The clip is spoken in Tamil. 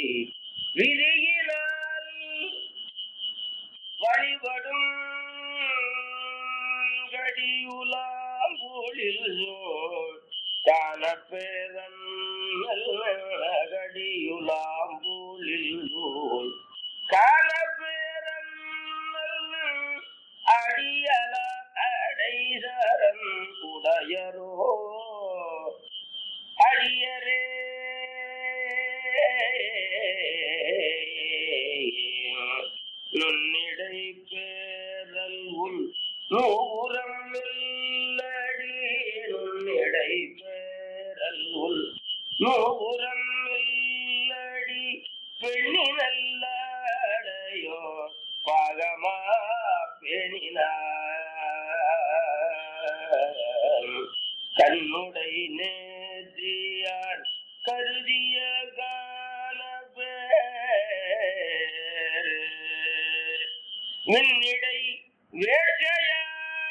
விதியினால் வழிபடும் கடியுலாம் போலில் தான பேரன் கடியுலாம் போலில் காண பேரன் அடியல அடைசரன் உடையரோ அடியரே நுண்ணிடை பேரல் உள் நூறம் இல்லடி நுண்ணிடை பேரல் உள் நூறம் இல்லடி பெண்ணி நல்லடையோ பாகமா பெணினார் கண்ணுடை நேற்றியான் கருதிய கால பேர் மின்னிடை வேட்கையா